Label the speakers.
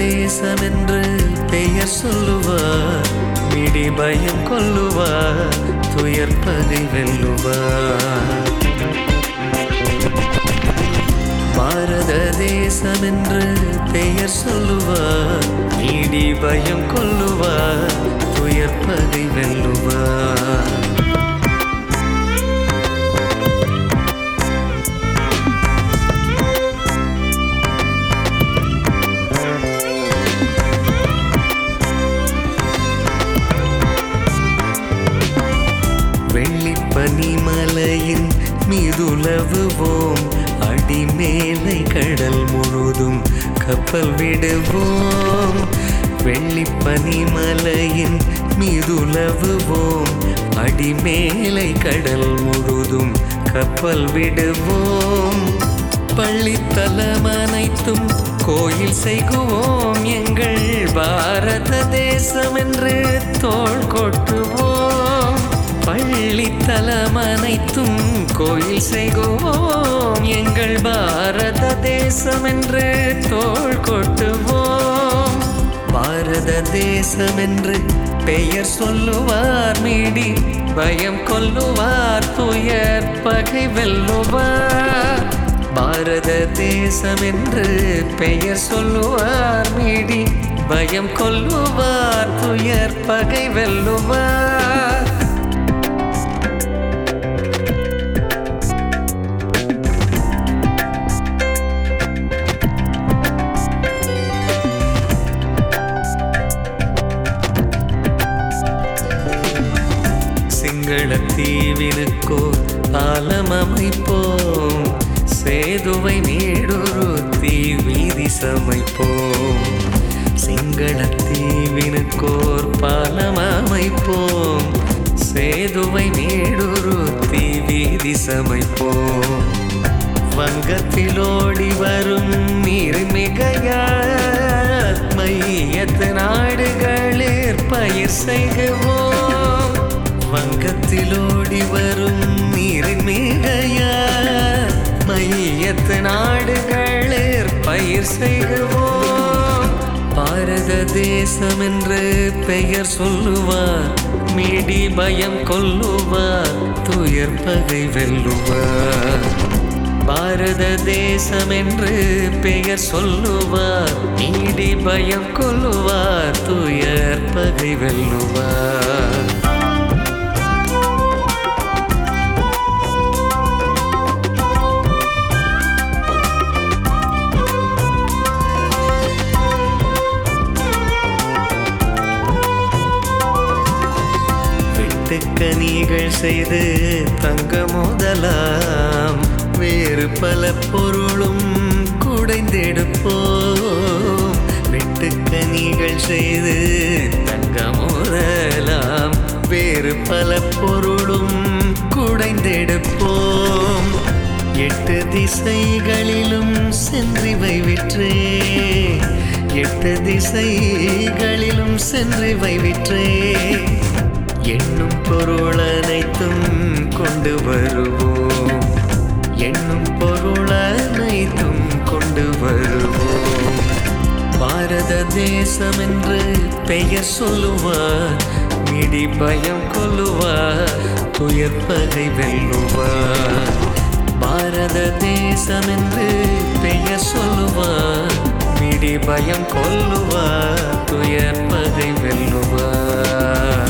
Speaker 1: தேசம் என்று பெயர் சொல்லுவார் மிடி பயம் கொல்லுவார் துயர் பகை வெல்லுவார் பாரத தேசம் என்று பெயர் சொல்லுவார் நீடி பயம் கொல்லுவார் துயர் பகை வெல்லுவார் வெள்ளிப்பனி மலையின் மீதுலவுவோம் அடிமேலை கடல் முழுதும் கப்பல் விடுவோம் வெள்ளிப்பனி மலையின் மீதுலவுவோம் அடிமேலை கடல் முழுதும் கப்பல் விடுவோம் பள்ளித்தலம் அனைத்தும் கோயில் செய்குவோம் எங்கள் பாரத தேசம் என்று தோள் கொட்டுவோம் பள்ளித்தலம் அனைத்தும் கோயில் செய்குவோம் எங்கள் பாரத தேசம் என்று தோள் கொட்டுவோம் பாரத தேசம் என்று பெயர் சொல்லுவார் மீடி பயம் கொல்லுவார் துயர் பகை வெல்லுவார் பாரத தேசம் என்று பெயர் சொல்லுவார் மீடி பயம் கொல்லுவார் துயர் பகை வெல்லுவார் சிங்களத்தீவினுக்கோ பாலம் அமைப்போம் சேதுவை நீடுருத்தி வீதி சமைப்போம் சிங்களத்தீவினுக்கோர் பாலம் அமைப்போம் சேதுவை நீடுருத்தி வீதி சமைப்போம் வங்கத்திலோடி வரும் நீர்மிகையார் மையத்து நாடுகளில் பயிர் செய்குவோம் வங்கத்திலோடி வரும் நீர்மிகையார் மையத்து நாடுகளில் பயிர் செய்குவோம் பாரத தேசம் என்று பெயர் சொல்லுவார் மீடி பயம் கொல்லுவார் துயர் பகை வெல்லுவார் பாரத தேசம் என்று பெயர் சொல்லுவார் நீடி பயம் கொல்லுவார் துயர் பகை வெல்லுவார் வெட்டுக்கனிகள் செய்து தங்க முதலாம் வேறு பல பொருளும் குடைந்தெடுப்போம் வெட்டுக்கனிகள் செய்து தங்க முதலாம் வேறு பல பொருளும் குடைந்தெடுப்போம் எட்டு திசைகளிலும் சென்றிவை விற்றே எட்டு திசைகளிலும் சென்றிவை விற்றே எண்ணும் பொருள் அனைத்தும் கொண்டு வருவோம் எண்ணும் பொருள் அனைத்தும் கொண்டு வருவோம் பாரத தேசம் என்று பெயர் சொல்லுவார் மிடி பயம் கொல்லுவார் துயர் பகை வெல்லுவார் பாரத தேசம் என்று பெயர் சொல்லுவார் மிடி பயம் கொல்லுவார் துயர் பகை வெல்லுவார்